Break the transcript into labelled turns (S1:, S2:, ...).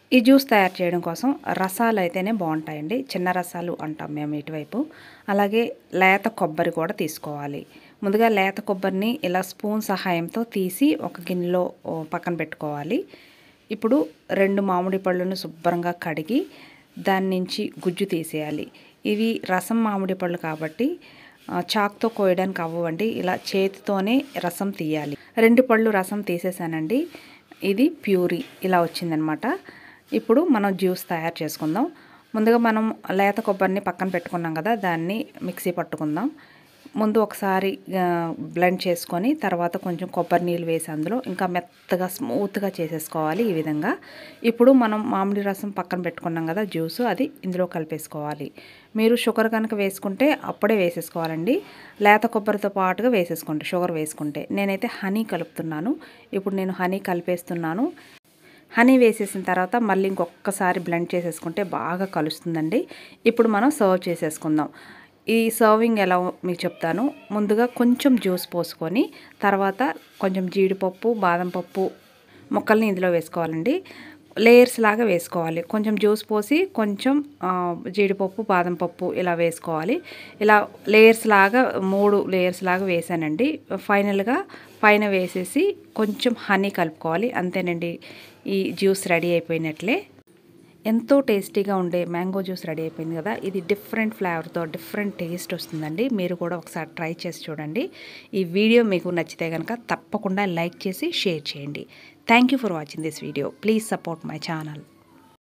S1: ఈ జ్యూస్ తయారు చేయడం కోసం రసాలు అయితేనే బాగుంటాయండి చిన్న రసాలు అంటాం మేము ఇటువైపు అలాగే లేత కొబ్బరి కూడా తీసుకోవాలి ముందుగా లేత కొబ్బరిని ఇలా స్పూన్ సహాయంతో తీసి ఒక గిన్నెలో ఓ, పక్కన పెట్టుకోవాలి ఇప్పుడు రెండు మామిడి పళ్ళను శుభ్రంగా కడిగి దాని నుంచి గుజ్జు తీసేయాలి ఇవి రసం మామిడి పళ్ళు కాబట్టి ఆ, చాక్తో కోయడానికి అవ్వండి ఇలా చేతితోనే రసం తీయాలి రెండు పళ్ళు రసం తీసేసానండి ఇది ప్యూరీ ఇలా వచ్చిందనమాట ఇప్పుడు మనం జ్యూస్ తయారు చేసుకుందాం ముందుగా మనం లేత కొబ్బరిని పక్కన పెట్టుకున్నాం కదా దాన్ని మిక్సీ పట్టుకుందాం ముందు ఒకసారి ఆ, బ్లెండ్ చేసుకొని తర్వాత కొంచెం కొబ్బరి నీళ్ళు వేసి అందులో ఇంకా మెత్తగా స్మూత్గా చేసేసుకోవాలి ఈ విధంగా ఇప్పుడు మనం మామిడి రసం పక్కన పెట్టుకున్నాం కదా జ్యూస్ అది ఇందులో కలిపేసుకోవాలి మీరు షుగర్ కనుక వేసుకుంటే అప్పుడే వేసేసుకోవాలండి లేత కొబ్బరితో పాటుగా వేసేసుకోండి షుగర్ వేసుకుంటే నేనైతే హనీ కలుపుతున్నాను ఇప్పుడు నేను హనీ కలిపేస్తున్నాను హనీ వేసేసిన తర్వాత మళ్ళీ ఇంకొకసారి బ్లెండ్ చేసేసుకుంటే బాగా కలుస్తుందండి ఇప్పుడు మనం సర్వ్ చేసేసుకుందాం ఈ సర్వింగ్ ఎలా మీకు చెప్తాను ముందుగా కొంచెం జ్యూస్ పోసుకొని తర్వాత కొంచెం జీడిపప్పు బాదం పప్పు ముక్కల్ని ఇందులో వేసుకోవాలండి లేయర్స్ లాగా వేసుకోవాలి కొంచెం జ్యూస్ పోసి కొంచెం ఆ, జీడిపప్పు బాదం పప్పు ఇలా వేసుకోవాలి ఇలా లేయర్స్ లాగా మూడు లేయర్స్ లాగా వేసానండి ఫైనల్గా పైన వేసేసి కొంచెం హనీ కలుపుకోవాలి అంతేనండి ఈ జ్యూస్ రెడీ అయిపోయినట్లే ఎంతో టేస్టీగా ఉండే మ్యాంగో జ్యూస్ రెడీ అయిపోయింది కదా ఇది డిఫరెంట్ ఫ్లేవర్తో డిఫరెంట్ టేస్ట్ వస్తుందండి మీరు కూడా ఒకసారి ట్రై చేసి చూడండి ఈ వీడియో మీకు నచ్చితే కనుక తప్పకుండా లైక్ చేసి షేర్ చేయండి thank you for watching this video please support my channel